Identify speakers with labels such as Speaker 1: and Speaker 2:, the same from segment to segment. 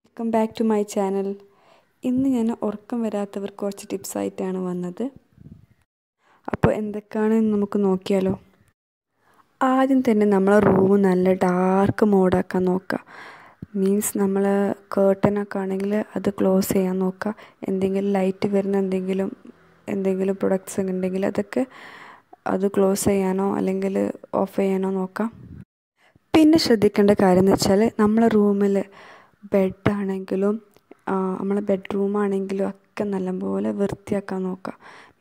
Speaker 1: welcome back to my channel ഇന്ന് ഞാൻ ഉറക്കം വരാത്തവർക്ക് കുറച്ച് ടിപ്സായിട്ടാണ് വന്നത് അപ്പോൾ എന്തൊക്കെയാണെന്ന് നമുക്ക് നോക്കിയാലോ ആദ്യം തന്നെ നമ്മളെ റൂം നല്ല ഡാർക്ക് മോഡാക്കാൻ നോക്കുക മീൻസ് നമ്മൾ കേർട്ടനൊക്കെ ആണെങ്കിൽ അത് ക്ലോസ് ചെയ്യാൻ നോക്കുക എന്തെങ്കിലും ലൈറ്റ് വരുന്ന എന്തെങ്കിലും എന്തെങ്കിലും പ്രൊഡക്ട്സ് ഉണ്ടെങ്കിൽ അതൊക്കെ അത് ക്ലോസ് ചെയ്യാനോ അല്ലെങ്കിൽ ഓഫ് ചെയ്യാനോ നോക്കാം പിന്നെ ശ്രദ്ധിക്കേണ്ട കാര്യം എന്ന് വെച്ചാൽ നമ്മളെ റൂമിൽ ബെഡാണെങ്കിലും നമ്മളെ ബെഡ്റൂമാണെങ്കിലും ഒക്കെ നല്ലപോലെ വൃത്തിയാക്കാൻ നോക്കുക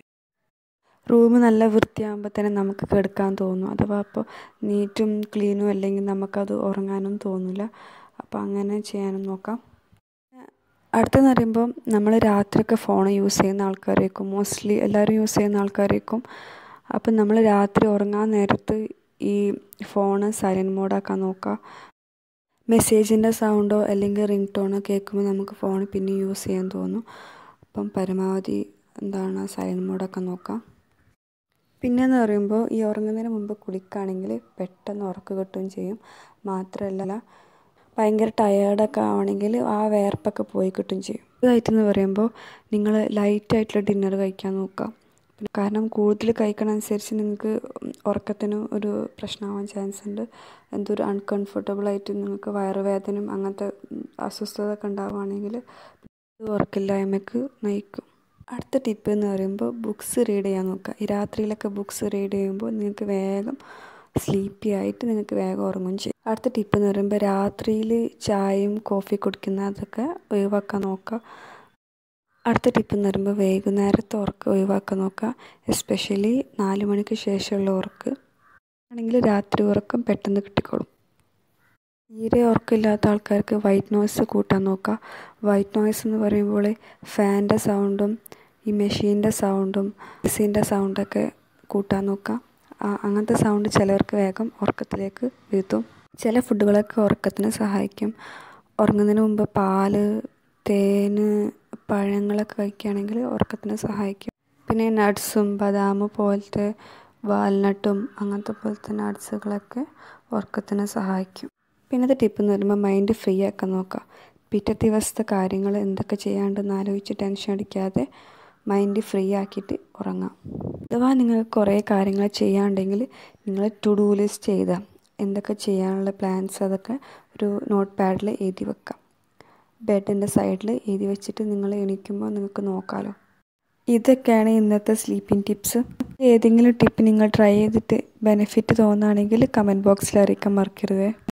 Speaker 1: റൂം നല്ല വൃത്തിയാകുമ്പോൾ തന്നെ നമുക്ക് കിടക്കാൻ തോന്നും അഥവാ അപ്പോൾ നീറ്റും ക്ലീനും അല്ലെങ്കിൽ നമുക്കത് ഉറങ്ങാനും തോന്നില്ല അപ്പോൾ അങ്ങനെ ചെയ്യാനും നോക്കാം അടുത്തെന്ന് പറയുമ്പോൾ നമ്മൾ രാത്രിയൊക്കെ ഫോൺ യൂസ് ചെയ്യുന്ന ആൾക്കാരായിരിക്കും മോസ്റ്റ്ലി എല്ലാവരും യൂസ് ചെയ്യുന്ന ആൾക്കാരായിരിക്കും അപ്പം നമ്മൾ രാത്രി ഉറങ്ങാൻ നേരത്ത് ഈ ഫോണ് സൈലൻറ്റ് മോഡാക്കാൻ നോക്കുക മെസ്സേജിൻ്റെ സൗണ്ടോ അല്ലെങ്കിൽ റിംഗ് ടോണോ കേൾക്കുമ്പോൾ നമുക്ക് ഫോൺ പിന്നെ യൂസ് ചെയ്യാൻ തോന്നും അപ്പം പരമാവധി എന്താണ് സൈലൻറ്റ് മോഡൊക്കെ നോക്കാം പിന്നെയെന്ന് പറയുമ്പോൾ ഈ ഉറങ്ങുന്നതിന് മുമ്പ് കുളിക്കുകയാണെങ്കിൽ പെട്ടെന്ന് ഉറക്കം കിട്ടുകയും ചെയ്യും മാത്രമല്ല ഭയങ്കര ടയേർഡൊക്കെ ആവണമെങ്കിൽ ആ വേർപ്പൊക്കെ പോയി കിട്ടുകയും ചെയ്യും ഇതായിട്ടെന്ന് പറയുമ്പോൾ നിങ്ങൾ ലൈറ്റായിട്ടുള്ള ഡിന്നർ കഴിക്കാൻ നോക്കുക കാരണം കൂടുതൽ കഴിക്കണമനുസരിച്ച് നിങ്ങൾക്ക് ഉറക്കത്തിന് ഒരു പ്രശ്നമാവാൻ ചാൻസ് ഉണ്ട് എന്തോ ഒരു അൺകംഫർട്ടബിളായിട്ട് നിങ്ങൾക്ക് വയറുവേദനയും അങ്ങനത്തെ അസ്വസ്ഥത ഒക്കെ ഉണ്ടാവുകയാണെങ്കിൽ ഉറക്കില്ലായ്മയ്ക്ക് നയിക്കും അടുത്ത ടിപ്പ് എന്ന് പറയുമ്പോൾ ബുക്സ് റീഡ് ചെയ്യാൻ നോക്കുക ഈ രാത്രിയിലൊക്കെ ബുക്സ് റീഡ് ചെയ്യുമ്പോൾ നിങ്ങൾക്ക് വേഗം സ്ലീപ്പി ആയിട്ട് നിങ്ങൾക്ക് വേഗം ഉറങ്ങും ചെയ്യും അടുത്ത ടിപ്പ് എന്ന് പറയുമ്പോൾ രാത്രിയിൽ ചായയും കോഫി കുടിക്കുന്ന അതൊക്കെ ഒഴിവാക്കാൻ നോക്കുക അടുത്ത ടിപ്പ് എന്ന് പറയുമ്പോൾ വൈകുന്നേരത്തെ ഉറക്ക് ഒഴിവാക്കാൻ നോക്കുക എസ്പെഷ്യലി നാല് മണിക്ക് ശേഷമുള്ള ഉറക്ക് ആണെങ്കിൽ രാത്രി ഉറക്കം പെട്ടെന്ന് കിട്ടിക്കോളും തീരെ ഉറക്കമില്ലാത്ത ആൾക്കാർക്ക് വൈറ്റ് നോയ്സ് കൂട്ടാൻ നോക്കുക വൈറ്റ് നോയ്സ് എന്ന് പറയുമ്പോൾ ഫാൻ്റെ സൗണ്ടും ഈ മെഷീൻ്റെ സൗണ്ടും എസിൻ്റെ സൗണ്ടൊക്കെ കൂട്ടാൻ നോക്കുക അങ്ങനത്തെ സൗണ്ട് ചിലവർക്ക് വേഗം ഉറക്കത്തിലേക്ക് വീഴ്ത്തും ചില ഫുഡുകളൊക്കെ ഉറക്കത്തിന് സഹായിക്കും ഉറങ്ങുന്നതിന് മുമ്പ് പാല് തേന് പഴങ്ങളൊക്കെ കഴിക്കുകയാണെങ്കിൽ ഉറക്കത്തിന് സഹായിക്കും പിന്നെ നട്ട്സും ബദാം പോലത്തെ വാൽനട്ടും അങ്ങനത്തെ പോലത്തെ നട്ട്സുകളൊക്കെ ഉറക്കത്തിന് സഹായിക്കും പിന്നത്തെ ടിപ്പ് എന്ന് പറയുമ്പോൾ മൈൻഡ് ഫ്രീ ആക്കാൻ നോക്കുക പിറ്റത്തെ ദിവസത്തെ കാര്യങ്ങൾ എന്തൊക്കെ ചെയ്യാണ്ടെന്ന് ആലോചിച്ച് ടെൻഷൻ അടിക്കാതെ മൈൻഡ് ഫ്രീ ആക്കിയിട്ട് ഉറങ്ങാം അഥവാ നിങ്ങൾ കുറേ കാര്യങ്ങൾ ചെയ്യാണ്ടെങ്കിൽ നിങ്ങൾ ടു ഡു ലിസ്റ്റ് ചെയ്താൽ എന്തൊക്കെ ചെയ്യാനുള്ള പ്ലാൻസ് അതൊക്കെ ഒരു നോട്ട് പാഡിൽ എഴുതി വെക്കാം ബെഡിൻ്റെ സൈഡിൽ എഴുതി വെച്ചിട്ട് നിങ്ങൾ എണീക്കുമ്പോൾ നിങ്ങൾക്ക് നോക്കാമല്ലോ ഇതൊക്കെയാണ് ഇന്നത്തെ സ്ലീപ്പിംഗ് ടിപ്സ് ഏതെങ്കിലും ടിപ്പ് നിങ്ങൾ ട്രൈ ചെയ്തിട്ട് ബെനിഫിറ്റ് തോന്നുകയാണെങ്കിൽ കമൻറ്റ് ബോക്സിൽ അറിയിക്കാൻ മറക്കരുത്